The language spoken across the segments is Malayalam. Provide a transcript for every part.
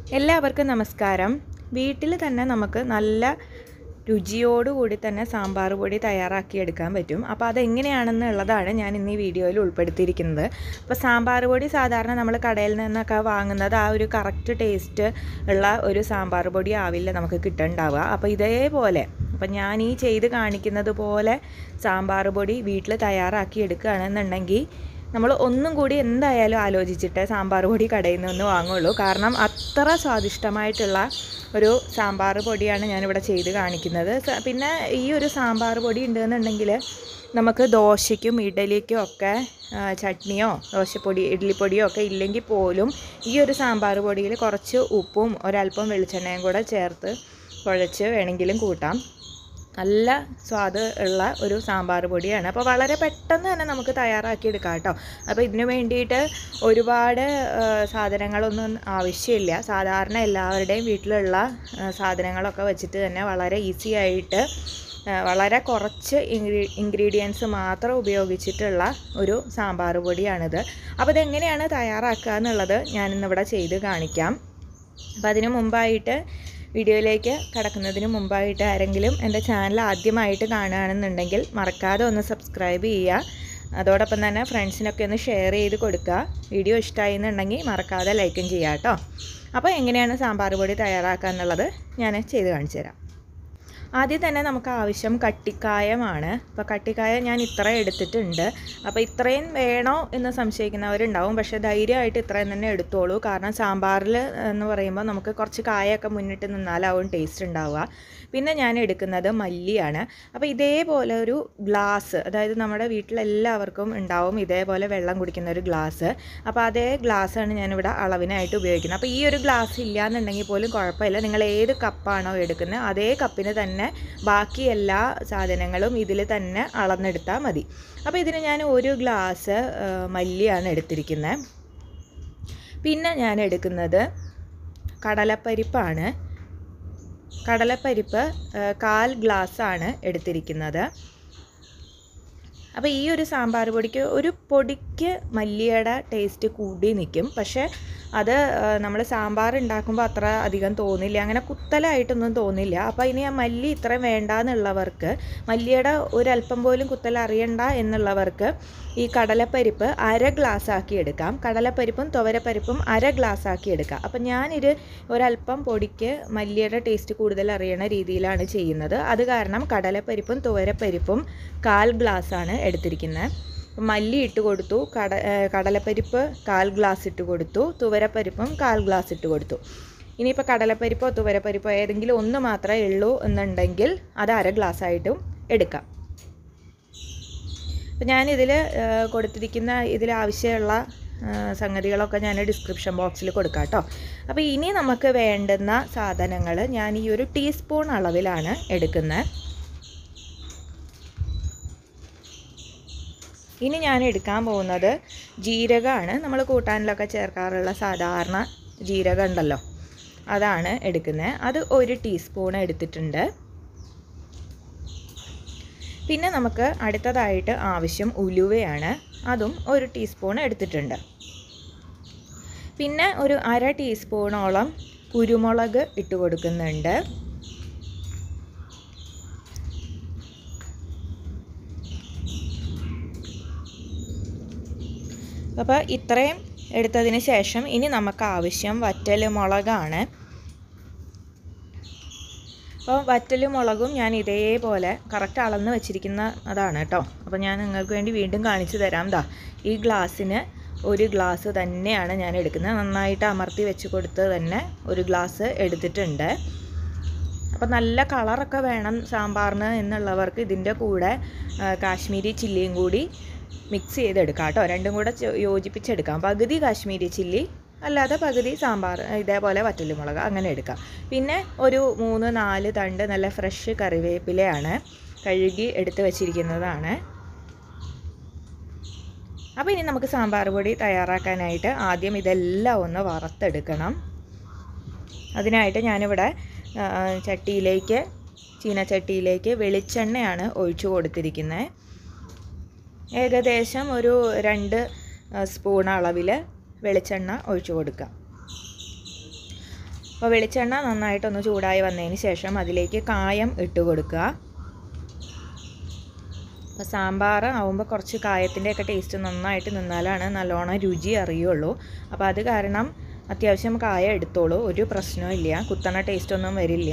എല്ലാവർക്കും നമസ്കാരം വീട്ടിൽ തന്നെ നമുക്ക് നല്ല രുചിയോടുകൂടി തന്നെ സാമ്പാർ പൊടി തയ്യാറാക്കിയെടുക്കാൻ പറ്റും അപ്പോൾ അതെങ്ങനെയാണെന്നുള്ളതാണ് ഞാൻ ഇന്ന് ഈ വീഡിയോയിൽ ഉൾപ്പെടുത്തിയിരിക്കുന്നത് അപ്പോൾ സാമ്പാർ പൊടി സാധാരണ നമ്മൾ കടയിൽ നിന്നൊക്കെ വാങ്ങുന്നത് ആ ഒരു കറക്റ്റ് ടേസ്റ്റ് ഉള്ള ഒരു സാമ്പാർ പൊടി ആവില്ല നമുക്ക് കിട്ടുന്നുണ്ടാവുക അപ്പോൾ ഇതേപോലെ അപ്പം ഞാൻ ഈ ചെയ്ത് കാണിക്കുന്നത് പോലെ സാമ്പാർ പൊടി വീട്ടിൽ തയ്യാറാക്കി എടുക്കുകയാണെന്നുണ്ടെങ്കിൽ നമ്മൾ ഒന്നും കൂടി എന്തായാലും ആലോചിച്ചിട്ട് സാമ്പാർ പൊടി കടയിൽ നിന്ന് വാങ്ങുള്ളൂ കാരണം അത്ര സ്വാദിഷ്ടമായിട്ടുള്ള ഒരു സാമ്പാർ പൊടിയാണ് ഞാനിവിടെ ചെയ്ത് കാണിക്കുന്നത് സ- പിന്നെ ഈ ഒരു സാമ്പാർ പൊടി ഉണ്ടെന്നുണ്ടെങ്കിൽ നമുക്ക് ദോശയ്ക്കും ഇഡലിക്കും ഒക്കെ ആ, ചട്നിയോ ദോശപ്പൊടി ഇഡ്ഡലിപ്പൊടിയോ ഒക്കെ ഇല്ലെങ്കിൽ പോലും ഈ ഒരു സാമ്പാർ പൊടിയിൽ കുറച്ച് ഉപ്പും ഒരല്പം വെളിച്ചെണ്ണയും കൂടെ ചേർത്ത് കുഴച്ച് വേണമെങ്കിലും കൂട്ടാം നല്ല സ്വാദ് ഉള്ള ഒരു സാമ്പാർ പൊടിയാണ് അപ്പോൾ വളരെ പെട്ടെന്ന് തന്നെ നമുക്ക് തയ്യാറാക്കി എടുക്കാം കേട്ടോ അപ്പോൾ ഇതിനു വേണ്ടിയിട്ട് ഒരുപാട് ആ, സാധനങ്ങളൊന്നും ആവശ്യമില്ല സാധാരണ എല്ലാവരുടെയും വീട്ടിലുള്ള ആ, സാധനങ്ങളൊക്കെ വെച്ചിട്ട് തന്നെ വളരെ ഈസി ആയിട്ട് ആ, വളരെ കുറച്ച് ഇൻഗ്രീ ഇൻഗ്രീഡിയൻസ് മാത്രം ഉപയോഗിച്ചിട്ടുള്ള ഒരു സാമ്പാർ പൊടിയാണിത് അപ്പോൾ ഇതെങ്ങനെയാണ് തയ്യാറാക്കുക എന്നുള്ളത് ഞാനിന്നിവിടെ ചെയ്ത് കാണിക്കാം അപ്പോൾ അതിന് മുമ്പായിട്ട് വീഡിയോയിലേക്ക് കടക്കുന്നതിന് മുമ്പായിട്ട് ആരെങ്കിലും എൻ്റെ ചാനൽ ആദ്യമായിട്ട് കാണുകയാണെന്നുണ്ടെങ്കിൽ മറക്കാതെ ഒന്ന് സബ്സ്ക്രൈബ് ചെയ്യുക അതോടൊപ്പം തന്നെ ഫ്രണ്ട്സിനൊക്കെ ഒന്ന് ഷെയർ ചെയ്ത് കൊടുക്കുക വീഡിയോ ഇഷ്ടമായി എന്നുണ്ടെങ്കിൽ മറക്കാതെ ലൈക്കും ചെയ്യുക കേട്ടോ അപ്പോൾ എങ്ങനെയാണ് സാമ്പാർ പൊടി തയ്യാറാക്കുക എന്നുള്ളത് ഞാൻ ചെയ്ത് കാണിച്ചു തരാം ആദ്യം തന്നെ നമുക്ക് ആവശ്യം കട്ടിക്കായമാണ് അപ്പോൾ കട്ടിക്കായ ഞാൻ ഇത്ര എടുത്തിട്ടുണ്ട് അപ്പോൾ ഇത്രയും വേണോ എന്ന് സംശയിക്കുന്നവരുണ്ടാവും പക്ഷേ ധൈര്യമായിട്ട് ഇത്രയും തന്നെ എടുത്തോളൂ കാരണം സാമ്പാറിൽ എന്ന് പറയുമ്പോൾ നമുക്ക് കുറച്ച് കായൊക്കെ മുന്നിട്ട് നിന്നാലാവും ടേസ്റ്റ് ഉണ്ടാവുക പിന്നെ ഞാൻ എടുക്കുന്നത് മല്ലിയാണ് അപ്പോൾ ഇതേപോലെ ഒരു ഗ്ലാസ് അതായത് നമ്മുടെ വീട്ടിലെല്ലാവർക്കും ഉണ്ടാവും ഇതേപോലെ വെള്ളം കുടിക്കുന്ന ഒരു ഗ്ലാസ് അപ്പോൾ അതേ ഗ്ലാസ്സാണ് ഞാനിവിടെ അളവിനായിട്ട് ഉപയോഗിക്കുന്നത് അപ്പോൾ ഈ ഒരു ഗ്ലാസ് ഇല്ലയെന്നുണ്ടെങ്കിൽ പോലും കുഴപ്പമില്ല നിങ്ങൾ ഏത് കപ്പാണോ എടുക്കുന്നത് അതേ കപ്പിന് തന്നെ ബാക്കി എല്ലാ സാധനങ്ങളും ഇതിൽ തന്നെ അളന്നെടുത്താൽ മതി അപ്പോൾ ഇതിന് ഞാൻ ഒരു ഗ്ലാസ് ആ, മല്ലിയാണ് എടുത്തിരിക്കുന്നത് പിന്നെ ഞാൻ എടുക്കുന്നത് കടലപ്പരിപ്പാണ് കടലപ്പരിപ്പ് ആ, കാൽ ഗ്ലാസ്സാണ് എടുത്തിരിക്കുന്നത് അപ്പോൾ ഈ ഒരു സാമ്പാർ പൊടിക്ക് ഒരു പൊടിക്ക് മല്ലിയുടെ ടേസ്റ്റ് കൂടി നിൽക്കും പക്ഷേ അത് നമ്മൾ സാമ്പാർ ഉണ്ടാക്കുമ്പോൾ അത്ര അധികം തോന്നില്ല അങ്ങനെ കുത്തലായിട്ടൊന്നും തോന്നില്ല അപ്പോൾ ഇനി ആ മല്ലി ഇത്രയും വേണ്ട എന്നുള്ളവർക്ക് മല്ലിയുടെ ഒരല്പം പോലും കുത്തൽ അറിയണ്ട എന്നുള്ളവർക്ക് ഈ കടലപ്പരിപ്പ് അര ഗ്ലാസ് ആക്കി എടുക്കാം കടലപ്പരിപ്പും തുവരപ്പരിപ്പും അര ഗ്ലാസ് ആക്കി എടുക്കാം അപ്പം ഞാനൊരു ഒരല്പം പൊടിക്ക് മല്ലിയുടെ ടേസ്റ്റ് കൂടുതൽ അറിയണ രീതിയിലാണ് ചെയ്യുന്നത് അത് കാരണം കടലപ്പരിപ്പും തുവരപ്പരിപ്പും കാൽ ഗ്ലാസ് ആണ് എടുത്തിരിക്കുന്നത് മല്ലി ഇട്ട് കൊടുത്തു കട ഏ, കടലപ്പരിപ്പ് കാൽ ഗ്ലാസ് ഇട്ട് കൊടുത്തു തുവരപ്പരിപ്പും കാൽ ഗ്ലാസ് ഇട്ട് കൊടുത്തു ഇനിയിപ്പോൾ കടലപ്പരിപ്പോ തുവരപ്പരിപ്പോ ഏതെങ്കിലും ഒന്ന് മാത്രമേ ഉള്ളൂ എന്നുണ്ടെങ്കിൽ അത് അര ഗ്ലാസ് ആയിട്ടും എടുക്കാം അപ്പം ഞാനിതിൽ കൊടുത്തിരിക്കുന്ന ഇതിൽ ആവശ്യമുള്ള ആ, സംഗതികളൊക്കെ ഞാൻ ഡിസ്ക്രിപ്ഷൻ ബോക്സിൽ കൊടുക്കാം കേട്ടോ അപ്പോൾ ഇനി നമുക്ക് വേണ്ടുന്ന സാധനങ്ങൾ ഞാൻ ഈ ഒരു ടീസ്പൂൺ അളവിലാണ് എടുക്കുന്നത് ഇനി ഞാൻ എടുക്കാൻ പോകുന്നത് ജീരകമാണ് നമ്മൾ കൂട്ടാനിലൊക്കെ ചേർക്കാറുള്ള സാധാരണ ജീരകം ഉണ്ടല്ലോ അതാണ് എടുക്കുന്നത് അത് ഒരു ടീസ്പൂൺ എടുത്തിട്ടുണ്ട് പിന്നെ നമുക്ക് അടുത്തതായിട്ട് ആവശ്യം ഉലുവയാണ് അതും ഒരു ടീസ്പൂൺ എടുത്തിട്ടുണ്ട് പിന്നെ ഒരു അര ടീസ്പൂണോളം കുരുമുളക് ഇട്ട് കൊടുക്കുന്നുണ്ട് അപ്പോൾ ഇത്രയും എടുത്തതിന് ശേഷം ഇനി നമുക്ക് ആവശ്യം വറ്റൽ മുളകാണ് അപ്പോൾ വറ്റൽ മുളകും ഞാൻ ഇതേപോലെ കറക്റ്റ് അളന്ന് വെച്ചിരിക്കുന്ന അതാണ് കേട്ടോ അപ്പോൾ ഞാൻ നിങ്ങൾക്ക് വേണ്ടി വീണ്ടും കാണിച്ചു തരാം ദാ ഈ ഗ്ലാസ്സിന് ഒരു ഗ്ലാസ് തന്നെയാണ് ഞാൻ എടുക്കുന്നത് നന്നായിട്ട് അമർത്തി വെച്ച് കൊടുത്ത് തന്നെ ഒരു ഗ്ലാസ് എടുത്തിട്ടുണ്ട് അപ്പോൾ നല്ല കളറൊക്കെ വേണം സാമ്പാറിന് എന്നുള്ളവർക്ക് ഇതിൻ്റെ കൂടെ ആ, കാശ്മീരി ചില്ലിയും കൂടി മിക്സ് ചെയ്തെടുക്കാം കേട്ടോ രണ്ടും കൂടെ ചെ- യോജിപ്പിച്ചെടുക്കാം പകുതി കാശ്മീരി ചില്ലി അല്ലാതെ പകുതി സാമ്പാർ ഇതേപോലെ വറ്റലുമുളക് അങ്ങനെ എടുക്കാം പിന്നെ ഒരു മൂന്ന് നാല് തണ്ട് നല്ല ഫ്രഷ് കറിവേപ്പിലയാണ് കഴുകി എടുത്ത് വെച്ചിരിക്കുന്നതാണ് അപ്പോൾ ഇനി നമുക്ക് സാമ്പാർ പൊടി തയ്യാറാക്കാനായിട്ട് ആദ്യം ഇതെല്ലാം ഒന്ന് വറുത്തെടുക്കണം അതിനായിട്ട് ഞാനിവിടെ ആ, ചട്ടിയിലേക്ക് ചീനച്ചട്ടിയിലേക്ക് വെളിച്ചെണ്ണയാണ് ഒഴിച്ചു കൊടുത്തിരിക്കുന്നത് ഏകദേശം ഒരു രണ്ട് ആ, സ്പൂൺ അളവിൽ വെളിച്ചെണ്ണ ഒഴിച്ചു കൊടുക്കാം അപ്പോൾ വെളിച്ചെണ്ണ നന്നായിട്ടൊന്ന് ചൂടായി വന്നതിന് ശേഷം അതിലേക്ക് കായം ഇട്ട് കൊടുക്കുക അപ്പോൾ സാമ്പാർ ആവുമ്പോൾ കുറച്ച് കായത്തിൻ്റെയൊക്കെ ടേസ്റ്റ് നന്നായിട്ട് നിന്നാലാണ് നല്ലോണം രുചി അറിയുള്ളൂ അപ്പോൾ അത് കാരണം അത്യാവശ്യം കായ എടുത്തോളൂ ഒരു പ്രശ്നവും ഇല്ല കുത്തണ ടേസ്റ്റ് ഒന്നും വരില്ല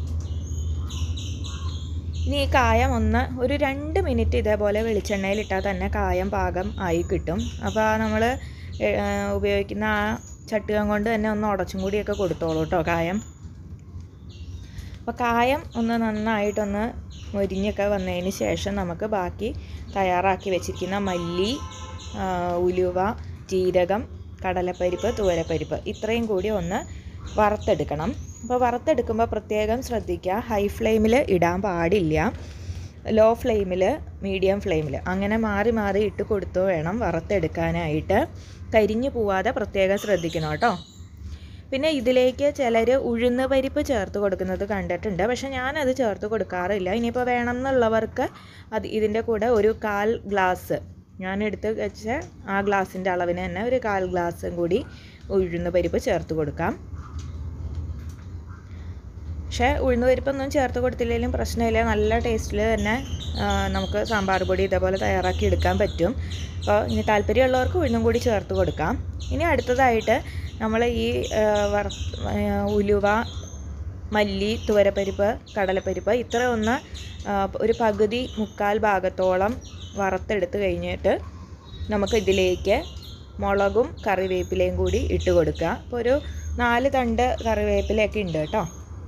ഇനി ഈ കായം ഒന്ന് ഒരു രണ്ട് മിനിറ്റ് ഇതേപോലെ വെളിച്ചെണ്ണയിൽ ഇട്ടാൽ തന്നെ കായം പാകം ആയി കിട്ടും അപ്പോൾ നമ്മൾ ഉപയോഗിക്കുന്ന ആ ചട്ടുകം കൊണ്ട് തന്നെ ഒന്ന് ഉടച്ചും കൂടിയൊക്കെ കൊടുത്തോളൂ കേട്ടോ കായം അപ്പോൾ കായം ഒന്ന് നന്നായിട്ടൊന്ന് മൊരിഞ്ഞൊക്കെ വന്നതിന് ശേഷം നമുക്ക് ബാക്കി തയ്യാറാക്കി വെച്ചിരിക്കുന്ന മല്ലി ഉലുവ ജീരകം കടലപ്പരിപ്പ് തുവരപ്പരിപ്പ് ഇത്രയും കൂടി ഒന്ന് വറുത്തെടുക്കണം അപ്പോൾ വറുത്തെടുക്കുമ്പോൾ പ്രത്യേകം ശ്രദ്ധിക്കുക ഹൈ ഫ്ലെയിമിൽ ഇടാൻ പാടില്ല ലോ ഫ്ലെയിമിൽ മീഡിയം ഫ്ലെയിമിൽ അങ്ങനെ മാറി മാറി ഇട്ട് കൊടുത്തു വേണം വറുത്തെടുക്കാനായിട്ട് കരിഞ്ഞു പോവാതെ പ്രത്യേകം ശ്രദ്ധിക്കണം കേട്ടോ പിന്നെ ഇതിലേക്ക് ചിലർ ഉഴുന്ന് പരിപ്പ് ചേർത്ത് കൊടുക്കുന്നത് കണ്ടിട്ടുണ്ട് പക്ഷെ ഞാനത് ചേർത്ത് കൊടുക്കാറില്ല ഇനിയിപ്പോൾ വേണം എന്നുള്ളവർക്ക് അത് ഇതിൻ്റെ കൂടെ ഒരു കാൽ ഗ്ലാസ് ഞാൻ എടുത്ത് വെച്ച ആ ഗ്ലാസിൻ്റെ അളവിന് തന്നെ ഒരു കാൽ ഗ്ലാസും കൂടി ഉഴുന്ന് പരിപ്പ് ചേർത്ത് കൊടുക്കാം പക്ഷേ ഉഴുന്ന് പരിപ്പൊന്നും ചേർത്ത് കൊടുത്തില്ലെങ്കിലും പ്രശ്നമില്ല നല്ല ടേസ്റ്റിൽ തന്നെ നമുക്ക് സാമ്പാർ പൊടി ഇതേപോലെ തയ്യാറാക്കി എടുക്കാൻ പറ്റും അപ്പോൾ ഇനി താല്പര്യമുള്ളവർക്ക് ഉഴുന്നും കൂടി ചേർത്ത് കൊടുക്കാം ഇനി അടുത്തതായിട്ട് നമ്മൾ ഈ വറ ഉലുവ മല്ലി തുവരപ്പരിപ്പ് കടലപ്പരിപ്പ് ഇത്ര ഒന്ന് ഒരു പകുതി മുക്കാൽ ഭാഗത്തോളം വറുത്തെടുത്ത് കഴിഞ്ഞിട്ട് നമുക്ക് ഇതിലേക്ക് മുളകും കറിവേപ്പിലയും കൂടി ഇട്ട് കൊടുക്കുക അപ്പോൾ ഒരു നാല് തണ്ട് കറിവേപ്പിലയൊക്കെ ഉണ്ട് കേട്ടോ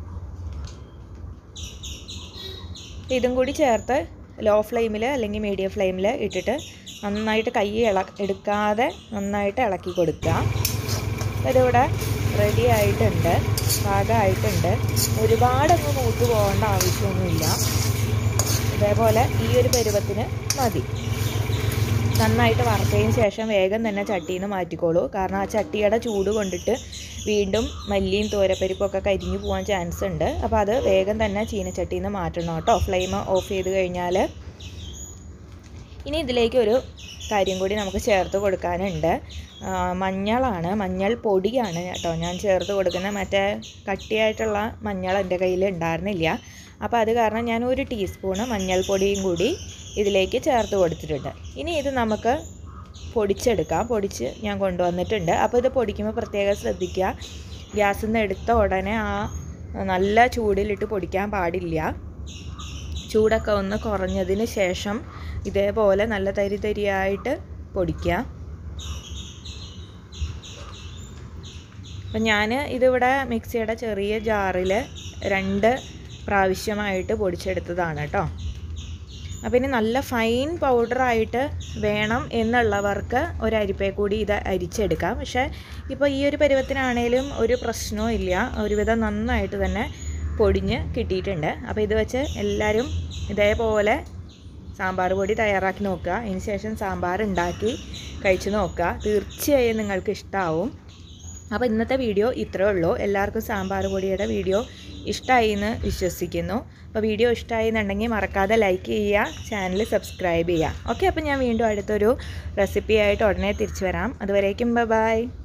ഇതും കൂടി ചേർത്ത് ലോ ഫ്ലെയിമിൽ അല്ലെങ്കിൽ മീഡിയം ഫ്ലെയിമിൽ ഇട്ടിട്ട് നന്നായിട്ട് കൈ ഇള എടുക്കാതെ നന്നായിട്ട് ഇളക്കി കൊടുക്കുക ഇതിവിടെ റെഡി ആയിട്ടുണ്ട് പാകമായിട്ടുണ്ട് ഒരുപാടങ്ങ് മൂത്ത് പോകേണ്ട ആവശ്യമൊന്നുമില്ല ഇതേപോലെ ഈ ഒരു പരുവത്തിന് മതി നന്നായിട്ട് വറുത്തതിന് ശേഷം വേഗം തന്നെ ചട്ടിയിൽ നിന്ന് മാറ്റിക്കോളൂ കാരണം ആ ചട്ടിയുടെ ചൂട് കൊണ്ടിട്ട് വീണ്ടും മല്ലിയും തോരപ്പരിപ്പും ഒക്കെ കരിഞ്ഞു പോകാൻ ചാൻസ് ഉണ്ട് അപ്പോൾ അത് വേഗം തന്നെ ചീനച്ചട്ടിയിൽ നിന്ന് മാറ്റണം കേട്ടോ ഫ്ലെയിം ഓഫ് ചെയ്ത് കഴിഞ്ഞാൽ ഇനി ഇതിലേക്ക് ഒരു കാര്യം കൂടി നമുക്ക് ചേർത്ത് കൊടുക്കാനുണ്ട് മഞ്ഞളാണ് മഞ്ഞൾ പൊടിയാണ് കേട്ടോ ഞാൻ ചേർത്ത് കൊടുക്കുന്ന മറ്റേ കട്ടിയായിട്ടുള്ള മഞ്ഞൾ എൻ്റെ കയ്യിൽ ഉണ്ടായിരുന്നില്ല അപ്പോൾ അത് കാരണം ഞാൻ ഒരു ടീസ്പൂണ് മഞ്ഞൾപ്പൊടിയും കൂടി ഇതിലേക്ക് ചേർത്ത് കൊടുത്തിട്ടുണ്ട് ഇനി ഇത് നമുക്ക് പൊടിച്ചെടുക്കാം പൊടിച്ച് ഞാൻ കൊണ്ടുവന്നിട്ടുണ്ട് അപ്പോൾ ഇത് പൊടിക്കുമ്പോൾ പ്രത്യേകം ശ്രദ്ധിക്കുക ഗ്യാസിൽ നിന്ന് എടുത്ത ഉടനെ ആ നല്ല ചൂടിലിട്ട് പൊടിക്കാൻ പാടില്ല ചൂടൊക്കെ ഒന്ന് കുറഞ്ഞതിന് ശേഷം ഇതേപോലെ നല്ല തരി തരിയായിട്ട് പൊടിക്കുക അപ്പം ഞാൻ ഇതിവിടെ മിക്സിയുടെ ചെറിയ ജാറിൽ രണ്ട് പ്രാവശ്യമായിട്ട് പൊടിച്ചെടുത്തതാണ് കേട്ടോ അപ്പം ഇനി നല്ല ഫൈൻ പൗഡറായിട്ട് വേണം എന്നുള്ളവർക്ക് ഒരു അരിപ്പയെ കൂടി ഇത് അരിച്ചെടുക്കാം പക്ഷേ ഇപ്പോൾ ഈ ഒരു പരുവത്തിനാണേലും ഒരു പ്രശ്നവും ഇല്ല ഒരുവിധം നന്നായിട്ട് തന്നെ പൊടിഞ്ഞ് കിട്ടിയിട്ടുണ്ട് അപ്പോൾ ഇത് വെച്ച് എല്ലാവരും ഇതേപോലെ സാമ്പാർ പൊടി തയ്യാറാക്കി നോക്കുക അതിന് ശേഷം സാമ്പാർ ഉണ്ടാക്കി കഴിച്ച് നോക്കുക തീർച്ചയായും നിങ്ങൾക്ക് ഇഷ്ടമാവും അപ്പോൾ ഇന്നത്തെ വീഡിയോ ഇത്രയേ ഉള്ളൂ എല്ലാവർക്കും സാമ്പാർ പൊടിയുടെ വീഡിയോ ഇഷ്ടമായി എന്ന് വിശ്വസിക്കുന്നു അപ്പോൾ വീഡിയോ ഇഷ്ടമായി എന്നുണ്ടെങ്കിൽ മറക്കാതെ ലൈക്ക് ചെയ്യുക ചാനൽ സബ്സ്ക്രൈബ് ചെയ്യുക ഓക്കെ അപ്പോൾ ഞാൻ വീണ്ടും അടുത്തൊരു റെസിപ്പി ആയിട്ട് ഉടനെ തിരിച്ചു വരാം അതുവരേക്കും ബൈ